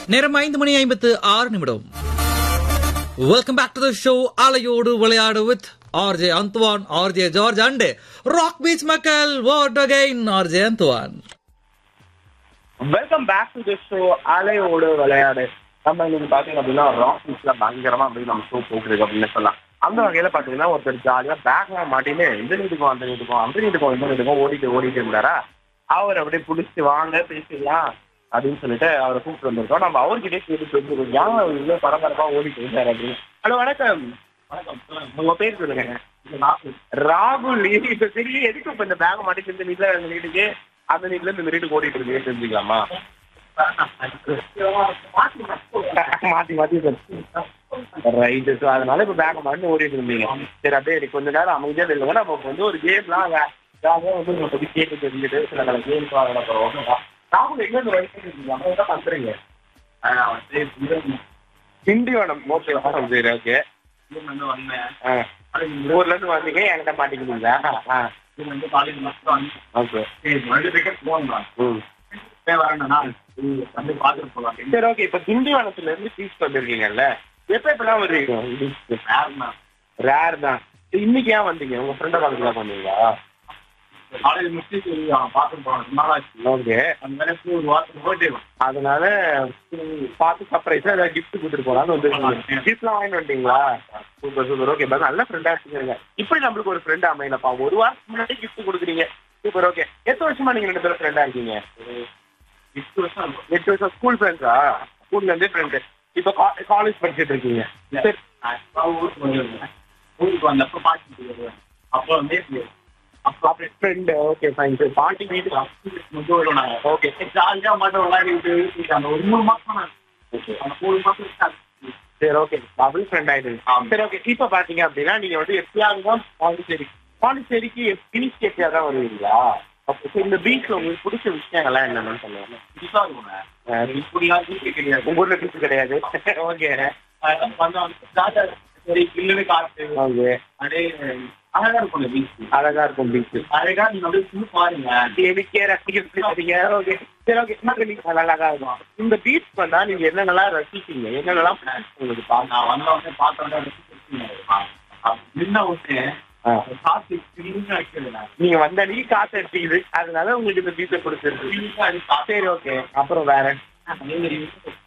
நேரம் ஐந்து மணி ஐம்பத்து ஆறு நிமிடம் welcome back to the show அலையோடு விளையாடு with RJ Anthuvan RJ George and rock beach மக்கள் what again RJ Anthuvan welcome back to the show அலையோடு விளையாடு நம்ம இன்னைக்கு பாத்தீங்க அப்படின்னா ராக் பீச்ல பயங்கரமா அப்படி நம்ம ஷோ போட்டுருக்கு அப்படின்னு சொல்லலாம் அந்த வகையில பாத்தீங்கன்னா ஒருத்தர் ஜாலியா பேக்லாம் மாட்டின்னு இந்த நீட்டுக்கும் அந்த நீட்டுக்கும் அந்த நீட்டுக்கும் இந்த நீட்டுக்கும் ஓடிட்டு ஓடிட்டு இருந்தாரா அவர் அப்படியே புடிச்சு வாங்க பேசிடலாம் அப்படின்னு சொல்லிட்டு அவரை கூப்பிட்டு வந்திருக்கோம் நம்ம அவர்கிட்டயே கேட்டு தெரிஞ்சுக்கோம் ஏன் அவர் இவ்வளவு பரபரப்பா ஓடிட்டு இருந்தாரு அப்படின்னு ஹலோ வணக்கம் வணக்கம் உங்க பேர் சொல்லுங்க ராகுல் இப்ப சரி எதுக்கு இப்ப இந்த பேக் மாட்டிட்டு இந்த நீட்ல இந்த நீட்டுக்கு அந்த நீட்ல இருந்து இந்த நீட்டுக்கு ஓடிட்டு இருக்கு தெரிஞ்சுக்கலாமா மாத்தி மாத்தி ரைட்டு ஸோ அதனால இப்ப பேக் மாட்டி ஓடிட்டு இருந்தீங்க சரி அப்படியே கொஞ்ச நேரம் அமைதியா இல்லைங்க நம்ம இப்ப வந்து ஒரு கேம்லாம் ஜாலியாக வந்து உங்களை பத்தி கேட்டு தெரிஞ்சுட்டு சில நல்ல கேம்ஸ் வாங்க போறோம் ராகுல் எங்க இருந்து வயசு இருக்கீங்க நம்ம என்ன பண்றீங்க திண்டிவனம் ஓகே சரி ஓகே ஊர்ல இருந்து வந்தீங்க என்கிட்ட மாட்டிக்கிட்டீங்களா ஆ ஓகே ம் சரி ஓகே இப்ப திண்டிவனத்துல இருந்து பீச் வந்திருக்கீங்கல்ல எப்ப எப்பெல்லாம் வருவீங்க ரேர் தான் இன்னைக்கு ஏன் வந்தீங்க உங்க ஃப்ரெண்ட பார்த்துட்டு தான் வந்தீங்களா ஓகே அதனால பார்த்து சர்ப்ரைஸா ஏதாவது கிஃப்ட் கொடுத்துட்டு போலான்னு வந்துருக்கீங்க கிஃப்ட்லாம் வாங்கிட்டு வந்துட்டீங்களா சூப்பர் சூப்பர் ஓகே பஸ் நல்ல ஃப்ரெண்டா வச்சுக்கிறீங்க இப்படி நம்மளுக்கு ஒரு ஃப்ரெண்ட் அமையலப்பா ஒரு வாரத்துக்கு முன்னாடி கிஃப்ட் கொடுக்குறீங்க சூப்பர் ஓகே எத்தனை வருஷமா நீங்க ரெண்டு பேரும் ஃப்ரெண்டா இருக்கீங்க எட்டு வருஷம் ஸ்கூல் ஃப்ரெண்ட்ஸா ஸ்கூல்ல இருந்தே ஃப்ரெண்டு இப்போ காலேஜ் படிச்சுட்டு இருக்கீங்க சரி அப்படி ஃப்ரெண்ட் ஓகே ஃபைன் சரி பாட்டி வீட்டு ஓகே சரி ஓகே டபுள் ஃப்ரெண்ட் ஆயிடுது சரி ஓகே இப்போ பாத்தீங்க அப்படின்னா நீங்க வந்து எப்பயாவது தான் பாண்டிச்சேரி பாண்டிச்சேரிக்கு ஃபினிஷ் எப்பயா தான் வருவீங்களா அப்போ சரி, இந்த பீச்ல உங்களுக்கு பிடிச்ச விஷயங்கள்லாம் என்னன்னு சொல்லுவாங்க உங்க ஊர்ல பீச் கிடையாது ஓகே ஓகே அழகா இருக்கும் பீச் எனக்கே ரசிக்கிறீங்க ஓகே சரி ஓகே இன்னும் நீங்க அழகா இருக்கும் இந்த பீச் வந்தா நீங்க என்னென்னலாம் ரசிப்பீங்க என்னென்னலாம் உங்களுக்கு பார்க்க ஆ. நீங்க வந்த அன்னைக்கு காசு எடுத்தீங்க அதனால உங்களுக்கு இந்த பீச்சை பிடிச்சிருக்கு சரி ஓகே அப்புறம் வேற